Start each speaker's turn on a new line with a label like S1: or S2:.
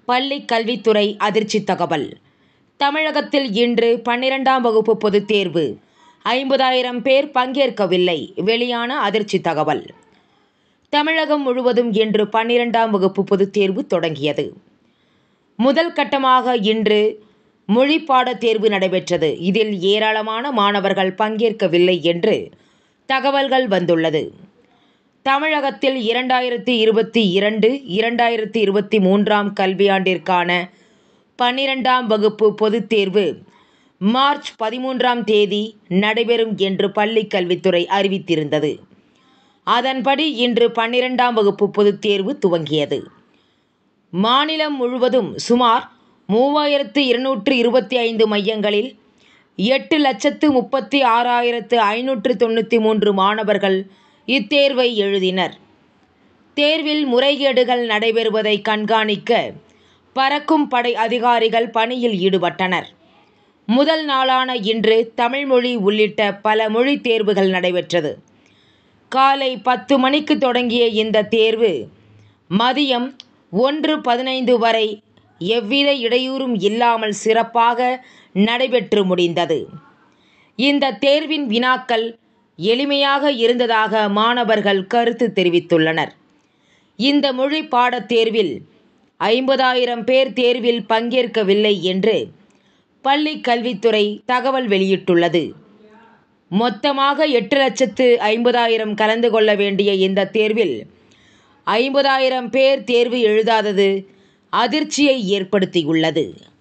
S1: பள்ளி கல்வித்துறை அதிர்ச்சி தகவல் தமிழகத்தில் இன்று பன்னிரெண்டாம் வகுப்பு பொதுத் தேர்வு ஐம்பதாயிரம் பேர் பங்கேற்கவில்லை வெளியான அதிர்ச்சி தகவல் தமிழகம் முழுவதும் இன்று பன்னிரெண்டாம் வகுப்பு பொதுத் தேர்வு தொடங்கியது முதல் கட்டமாக இன்று மொழி பாடத் தேர்வு நடைபெற்றது இதில் ஏராளமான மாணவர்கள் பங்கேற்கவில்லை என்று தகவல்கள் வந்துள்ளது தமிழகத்தில் இரண்டாயிரத்தி இருபத்தி இரண்டு இரண்டாயிரத்தி இருபத்தி மூன்றாம் கல்வியாண்டிற்கான பன்னிரெண்டாம் வகுப்பு பொதுத் தேர்வு மார்ச் பதிமூன்றாம் தேதி நடைபெறும் என்று பள்ளிக் கல்வித்துறை அறிவித்திருந்தது அதன்படி இன்று பன்னிரெண்டாம் வகுப்பு பொதுத் தேர்வு துவங்கியது மாநிலம் முழுவதும் சுமார் மூவாயிரத்து இருநூற்று இருபத்தி ஐந்து மையங்களில் எட்டு லட்சத்து முப்பத்தி ஆறாயிரத்து ஐநூற்று தொண்ணூற்றி மூன்று மாணவர்கள் இத்தேர்வை எழுதினர் தேர்வில் முறைகேடுகள் நடைபெறுவதை கண்காணிக்க பறக்கும் படை அதிகாரிகள் பணியில் ஈடுபட்டனர் முதல் நாளான இன்று தமிழ் மொழி உள்ளிட்ட பல மொழி தேர்வுகள் நடைபெற்றது காலை பத்து மணிக்கு தொடங்கிய இந்த தேர்வு மதியம் ஒன்று பதினைந்து வரை எவ்வித இடையூறும் இல்லாமல் சிறப்பாக நடைபெற்று முடிந்தது இந்த தேர்வின் வினாக்கள் எளிமையாக இருந்ததாக மாணவர்கள் கருத்து தெரிவித்துள்ளனர் இந்த மொழி பாடத் தேர்வில் ஐம்பதாயிரம் பேர் தேர்வில் பங்கேற்கவில்லை என்று பள்ளி கல்வித்துறை தகவல் வெளியிட்டுள்ளது மொத்தமாக எட்டு லட்சத்து ஐம்பதாயிரம் கலந்து கொள்ள வேண்டிய இந்த தேர்வில் ஐம்பதாயிரம் பேர் தேர்வு எழுதாதது அதிர்ச்சியை ஏற்படுத்தியுள்ளது